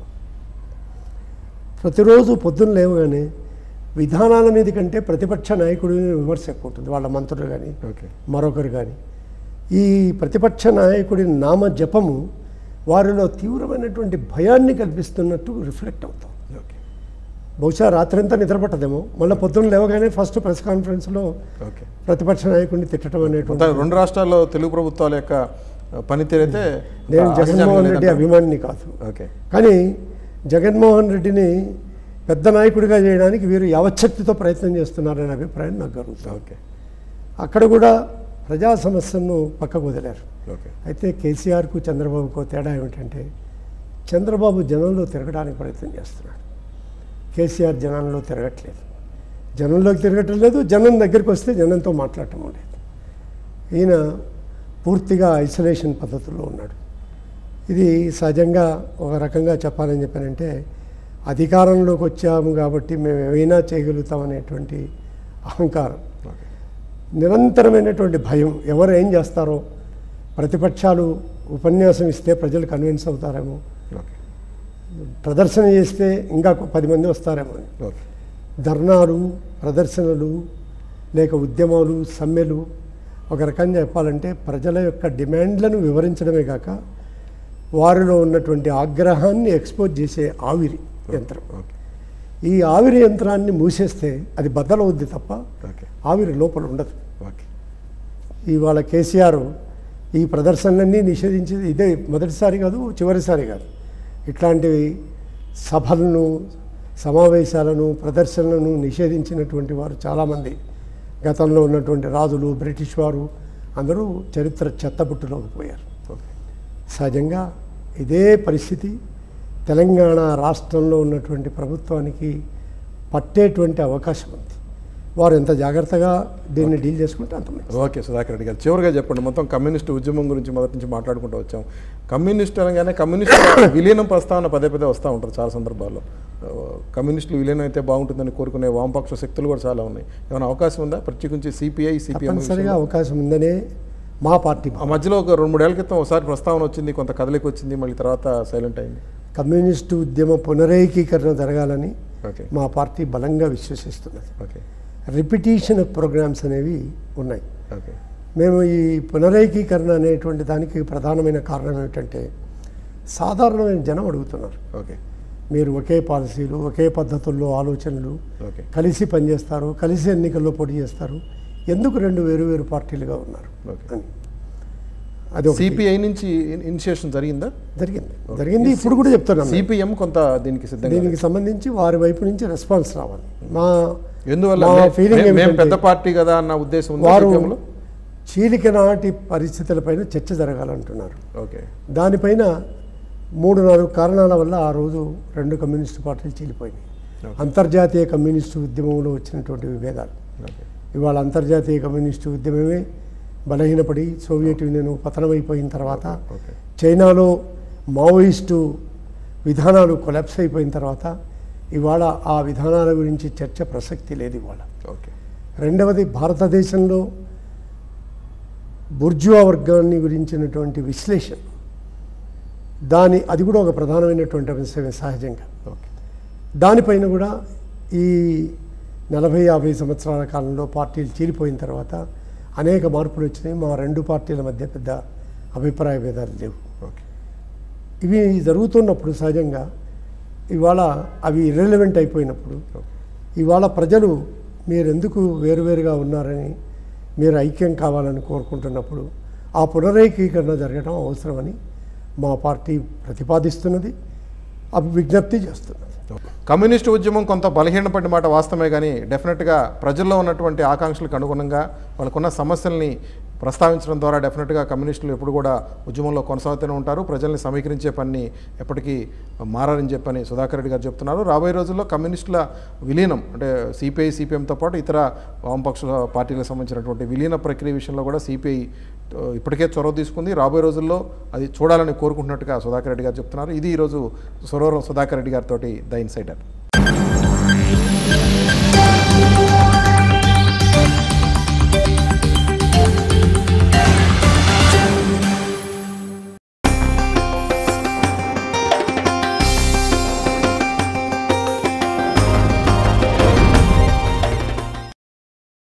ప్రతిరోజు పొద్దున్న లేవగానే విధానాల మీద కంటే ప్రతిపక్ష నాయకుడి విమర్శ ఎక్కువ ఉంటుంది వాళ్ళ మంత్రులు కానీ ఓకే మరొకరు కానీ ఈ ప్రతిపక్ష నాయకుడి నామ జపము వారిలో తీవ్రమైనటువంటి భయాన్ని కల్పిస్తున్నట్టు రిఫ్లెక్ట్ అవుతాం ఓకే బహుశా రాత్రంతా నిద్రపట్టదేమో మళ్ళీ పొద్దున్న లేవగానే ఫస్ట్ ప్రెస్ కాన్ఫరెన్స్లో ఓకే ప్రతిపక్ష నాయకుడిని తిట్టడం అనేటువంటి మొత్తం రెండు రాష్ట్రాల్లో తెలుగు ప్రభుత్వాల యొక్క ఆ, పనితీరు అయితే నేను ఒక జగన్మోహన్ ఆశాజనకం రెడ్డి లేదంటారు. అభిమానిని కాదు ఓకే కానీ జగన్మోహన్ రెడ్డిని పెద్ద నాయకుడిగా చేయడానికి వీరు యావచ్చక్తితో ప్రయత్నం చేస్తున్నారనే అభిప్రాయం నాకు కలుగుతుంది ఓకే అక్కడ కూడా ప్రజా సమస్యలను పక్కకు వదిలారు ఓకే అయితే కేసీఆర్కు చంద్రబాబుకు తేడా ఏమిటంటే చంద్రబాబు జనంలో తిరగడానికి ప్రయత్నం చేస్తున్నాడు కేసీఆర్ జనంలో తిరగట్లేదు జనంలోకి తిరగటం లేదు జనం దగ్గరికి వస్తే జనంతో మాట్లాడటం లేదు ఈయన పూర్తిగా ఐసోలేషన్ పద్ధతుల్లో ఉన్నాడు ఇది సహజంగా ఒక రకంగా చెప్పాలని చెప్పానంటే అధికారంలోకి వచ్చాము కాబట్టి మేము ఏమైనా చేయగలుగుతామనేటువంటి అహంకారం ఓకే నిరంతరమైనటువంటి భయం ఎవరు ఏం చేస్తారో ప్రతిపక్షాలు ఉపన్యాసం ఇస్తే ప్రజలు కన్విన్స్ అవుతారేమో ఓకే ప్రదర్శన చేస్తే ఇంకా పది మంది వస్తారేమో అని ఓకే ధర్నాలు ప్రదర్శనలు లేక ఉద్యమాలు సమ్మెలు ఒక రకంగా చెప్పాలంటే ప్రజల యొక్క డిమాండ్లను వివరించడమే కాక వారిలో ఉన్నటువంటి ఆగ్రహాన్ని ఎక్స్పోజ్ చేసే ఆవిరి యంత్రం ఓకే ఈ ఆవిరి యంత్రాన్ని మూసేస్తే అది బద్దలవుద్ది తప్ప ఓకే ఆవిరి లోపల ఉండదు ఓకే ఇవాళ కేసీఆర్ ఈ ప్రదర్శనలన్నీ నిషేధించేది ఇదే మొదటిసారి కాదు చివరిసారి కాదు ఇట్లాంటివి సభలను సమావేశాలను ప్రదర్శనలను నిషేధించినటువంటి వారు చాలామంది గతంలో ఉన్నటువంటి రాజులు బ్రిటిష్ వారు అందరూ చరిత్ర చెత్తబుట్టులోకి పోయారు ఓకే సహజంగా ఇదే పరిస్థితి తెలంగాణ రాష్ట్రంలో ఉన్నటువంటి ప్రభుత్వానికి పట్టేటువంటి అవకాశం ఉంది వారు ఎంత జాగ్రత్తగా దీన్ని డీల్ చేసుకుంటే అంత మంచిది. ఓకే సుధాకర్ రెడ్డి గారు చివరిగా చెప్పండి మొత్తం కమ్యూనిస్ట్ ఉద్యమం గురించి మొదటి నుంచి మాట్లాడుకుంటూ వచ్చాం కమ్యూనిస్ట్ అనగానే కమ్యూనిస్ట్ విలీనం ప్రస్తావన పదే పదే వస్తూ ఉంటారు చాలా సందర్భాల్లో ఆ, కమ్యూనిస్టులు విలీనం అయితే బాగుంటుందని కోరుకునే వామపక్ష శక్తులు కూడా చాలా ఉన్నాయి ఏమైనా అవకాశం ఉందా ప్రత్యేకించి సిపిఐ సిపిఎం తప్పనిసరిగా అవకాశం ఉందనే మా పార్టీ ఆ మధ్యలో ఒక రెండు మూడేళ్ల క్రితం ఒకసారి ప్రస్తావన వచ్చింది కొంత కదలికి వచ్చింది మళ్ళీ తర్వాత సైలెంట్ అయింది కమ్యూనిస్టు ఉద్యమ పునరేకీకరణ జరగాలని ఓకే మా పార్టీ బలంగా విశ్వసిస్తున్నది ఓకే రిపిటీషన్ ఆఫ్ ప్రోగ్రామ్స్ అనేవి ఉన్నాయి ఓకే మేము ఈ పునరేకీకరణ అనేటువంటి దానికి ప్రధానమైన కారణం ఏమిటంటే సాధారణమైన జనం అడుగుతున్నారు ఓకే మీరు ఒకే పాలసీలు ఒకే పద్ధతుల్లో ఆలోచనలు ఓకే కలిసి పనిచేస్తారు కలిసి ఎన్నికల్లో పోటీ చేస్తారు ఎందుకు రెండు వేరు వేరు పార్టీలుగా ఉన్నారు ఓకే అని అది ఒకటి. సిపిఐ నుంచి ఇనిషియేషన్ జరిగిందా జరిగింది జరిగింది ఇప్పుడు కూడా చెప్తున్నాను సిపిఎం కొంత దీనికి సిద్ధంగా దీనికి సంబంధించి వారి వైపు నుంచి రెస్పాన్స్ రావాలి మా ఎందువల్ల మా మే- feeling మే- మేము ఏమిటంటే పెద్ద పార్టీ కదా అన్న ఉద్దేశం ఉందా వారు CPM లో? చీలిక నాటి పరిస్థితులపైన చర్చ జరగాలంటున్నారు ఓకే దానిపైన మూడు నాలుగు కారణాల వల్ల ఆ రోజు రెండు కమ్యూనిస్టు పార్టీలు చీలిపోయినాయి Okay. అంతర్జాతీయ కమ్యూనిస్టు ఉద్యమంలో వచ్చినటువంటి విభేదాలు ఓకే ఇవాళ అంతర్జాతీయ కమ్యూనిస్టు ఉద్యమమే బలహీనపడి సోవియట్ యూనియన్ పతనమైపోయిన తర్వాత ఓకే చైనాలో మావోయిస్టు విధానాలు కొలాప్స్ అయిపోయిన తర్వాత ఇవాళ ఆ విధానాల గురించి చర్చ ప్రసక్తి లేదు ఇవాళ ఓకే రెండవది భారతదేశంలో బుర్జువా వర్గాన్ని గురించినటువంటి విశ్లేషణ దాని అది కూడా ఒక ప్రధానమైనటువంటి అంశమే సహజంగా ఓకే దానిపైన కూడా ఈ నలభై యాభై సంవత్సరాల కాలంలో పార్టీలు చీలిపోయిన తర్వాత అనేక మార్పులు వచ్చినాయి మా రెండు పార్టీల మధ్య పెద్ద అభిప్రాయ భేదాలు లేవు ఓకే ఇవి జరుగుతున్నప్పుడు సహజంగా ఇవాళ అవి ఇర్రెలవెంట్ అయిపోయినప్పుడు ఇవాళ ప్రజలు మీరు ఎందుకు వేరువేరుగా ఉన్నారని మీరు ఐక్యం కావాలని కోరుకుంటున్నప్పుడు ఆ పునరేకీకరణ జరగడం అవసరమని మా పార్టీ ప్రతిపాదిస్తున్నది అవి విజ్ఞప్తి చేస్తున్నది కమ్యూనిస్టు ఉద్యమం కొంత బలహీనపడిన మాట వాస్తవమే కానీ డెఫినెట్గా ప్రజల్లో ఉన్నటువంటి ఆకాంక్షలకు అనుగుణంగా వాళ్ళకున్న సమస్యల్ని ప్రస్తావించడం ద్వారా డెఫినెట్గా కమ్యూనిస్టులు ఎప్పుడు కూడా ఉద్యమంలో కొనసాగుతూనే ఉంటారు ప్రజల్ని సమీకరించే పని ఎప్పటికీ మారని చెప్పని సుధాకర్ రెడ్డి గారు చెప్తున్నారు రాబోయే రోజుల్లో కమ్యూనిస్టుల విలీనం అంటే సిపిఐ సిపిఎంతో పాటు ఇతర వామపక్ష పార్టీలకు సంబంధించినటువంటి విలీన ప్రక్రియ విషయంలో కూడా సిపిఐ ఇప్పటికే చొరవ తీసుకుంది రాబోయే రోజుల్లో అది చూడాలని కోరుకుంటున్నట్టుగా సుధాకర్ రెడ్డి గారు చెప్తున్నారు ఇది ఈరోజు సురవరం సుధాకర్ రెడ్డి గారితో ద ఇన్సైడర్